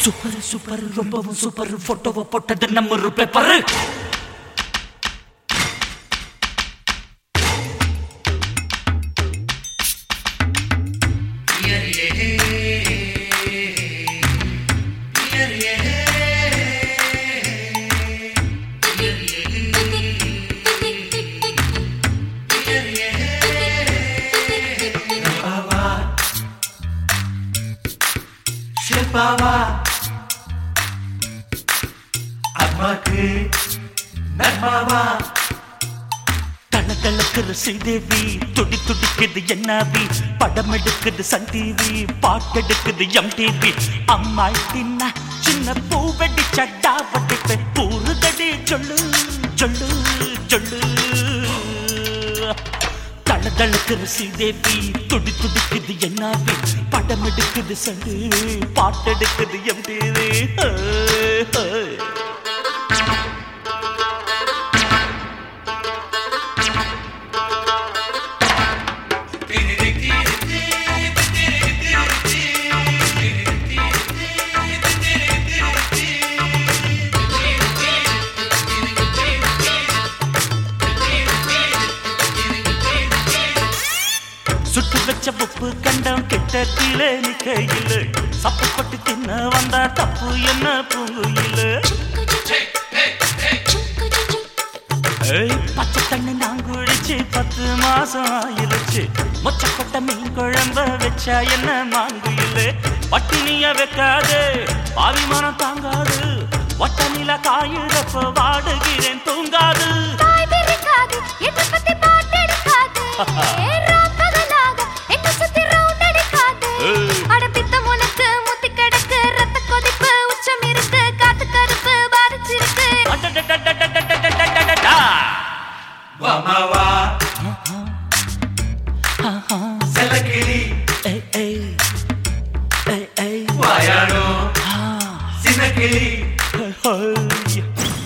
Super super ரொம்பவும் super போட்டோவை போட்டது நம்ம ஒரு பேப்பர் சிவபாவா அம்மாக்கு நன்மாவா தளதளக்குற ஸ்ரீதேவி துடி துடிக்குது என்னாவி படம் எடுக்குது சன் டிவி பாட்டெடுக்குது எம் டிவி அம்மாள் தின்ன சின்ன பூவெடி சட்டா பட்டிப்பை பூருதடி சொல்லு சொல்லு சொல்லு தளதளக்குற ஸ்ரீதேவி துடி துடிக்குது என்னாவி படம் எடுக்குது சண்டு பாட்டெடுக்குது எம் டிவி சுட்டு வச்ச உப்பு கண்டம் கிட்ட கீழே நிக்கையில் சப்பப்பட்டு தின்ன வந்தா தப்பு என்ன பூங்குயில் ஏய், பச்சை தண்ணி நான் குடிச்சு பத்து மாசம் ஆயிருச்சு மொச்சக்கொட்டை மீன் குழம்ப வச்சா என்ன மாங்குயில் பட்டினிய வைக்காது பாவிமானம் தாங்காது ஒட்ட நில காயிறப்ப வாடுகிறேன் தூங்காது தாய் பிரிக்காது, என்னை பத்தி பாட்டெடுக்காது. ஏறாம் பகலாக, என்னை சுத்தி ரவுண்ட் அடிக்காது. ஏய். அட பித்தம் உனக்கு முத்தி கிடக்கு, ரத்த கொதிப்பு, உச்சம் இருக்கு, காத்து கருப்பு பாதிச்சிருக்கு. அடடடடடடடடடடடடா. வாமாவா செல்லக்கிளி ஏய், ஏய், ஏய், ஏய். வாயாடோ ஆ, சின்ன கிளி ஹை, ஹை.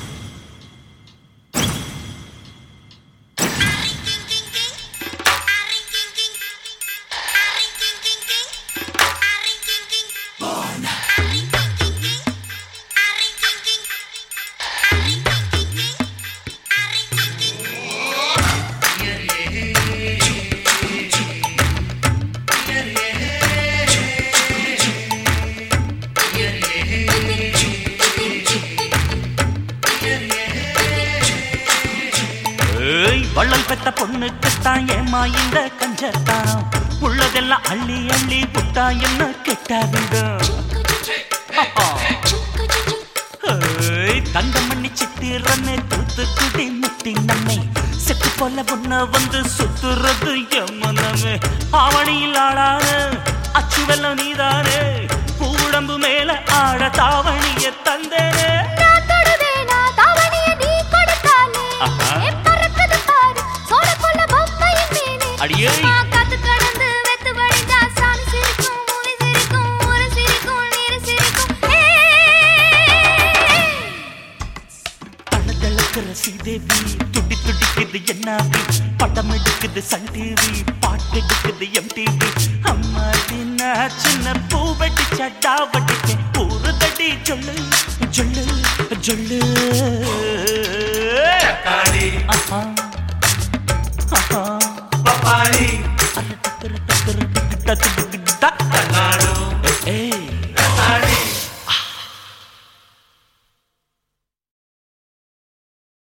ஏய் வள்ளல் பெத்த பொண்ணுக்குத்தான் ஏமா இந்த கஞ்சத்தான் உள்ளதெல்லாம் அள்ளி அள்ளி புட்டா என்ன கெட்டாவிடும் ஏய் தங்கமண்ணி சித்திரன்னு தூத்துக்குடி முட்டி நம்மை செத்து போல பொண்ண வந்து சுத்துறது எம்மனமே ஆவணியில் ஆளான அச்சு வெள்ளம் நீதானே பூடம்பு மேல ஆட தாவணிய தந்தேனே நான் தொடுவேனா, தாவணியை நீ கொடுத்தாலே. ஆஹா. ஏ, பறக்குது பாரு, சோளப்புள்ள பொம்மையின் மீனே. அடியே. நான் காத்து கடந்து வெத்து வழிந்தா, சாமி சிரிக்கும், மூவி சிரிக்கும், ஊரு சிரிக்கும், நீரு சிரிக்கும். ஏய். தளதளக்கிற சீதேவி துடி துடிக்குது என்னாவி படம் எடுக்குது சன் டிவி பாட்டு எடுக்குது எம் டிவி அம்மா தின்னா சின்ன பூவட்டி சட்டா வட்டிக்கேன் ஒரு தடி சொல்லு சொல்லு சொல்லு தக்காளி ஆஹா ஆஹா பப்பாளி அரட்டக்கர டக்கர டக்கு டக்கு